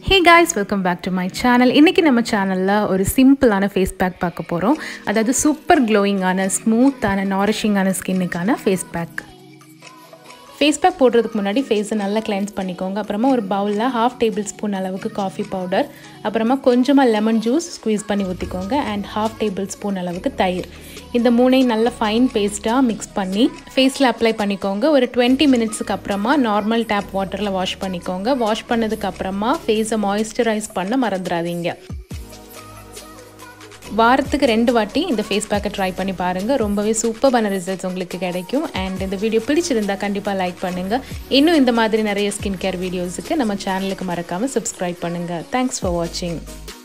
hey guys welcome back to my channel இன்றைக்கி நம்ம சேனலில் ஒரு சிம்பிளான ஃபேஸ் பேக் பார்க்க போகிறோம் அதாவது சூப்பர் க்ளோயிங்கான ஸ்மூத்தான நாரிஷிங்கான ஸ்கின்னுக்கான ஃபேஸ் பேக் ஃபேஸ் பேக் போடுறதுக்கு முன்னாடி ஃபேஸை நல்லா கிளென்ஸ் பண்ணிக்கோங்க அப்புறமா ஒரு பவுலில் ஹாஃப் டேபிள் ஸ்பூன் அளவுக்கு காஃபி பவுடர் அப்புறமா கொஞ்சமாக லெமன் ஜூஸ் ஸ்குவீஸ் பண்ணி ஊற்றிக்கோங்க அண்ட் ஹாஃப் டேபிள் ஸ்பூன் அளவுக்கு தயிர் இந்த மூணையும் நல்ல ஃபைன் பேஸ்ட்டாக மிக்ஸ் பண்ணி ஃபேஸில் அப்ளை பண்ணிக்கோங்க ஒரு டுவெண்ட்டி மினிட்ஸுக்கு அப்புறமா நார்மல் டேப் வாட்டரில் வாஷ் பண்ணிக்கோங்க வாஷ் பண்ணதுக்கு அப்புறமா ஃபேஸை மாய்ஸ்சரைஸ் பண்ண மறந்துடாதீங்க வாரத்துக்கு ரெண்டு வாட்டி இந்த ஃபேஸ் பேக்கை ட்ரை பண்ணி பாருங்கள் ரொம்பவே சூப்பரான ரிசல்ட்ஸ் உங்களுக்கு கிடைக்கும் அண்ட் இந்த வீடியோ பிடிச்சிருந்தா கண்டிப்பாக லைக் பண்ணுங்கள் இன்னும் இந்த மாதிரி நிறைய ஸ்கின் கேர் வீடியோஸுக்கு நம்ம சேனலுக்கு மறக்காமல் சப்ஸ்கிரைப் பண்ணுங்கள் தேங்க்ஸ் ஃபார் வாட்சிங்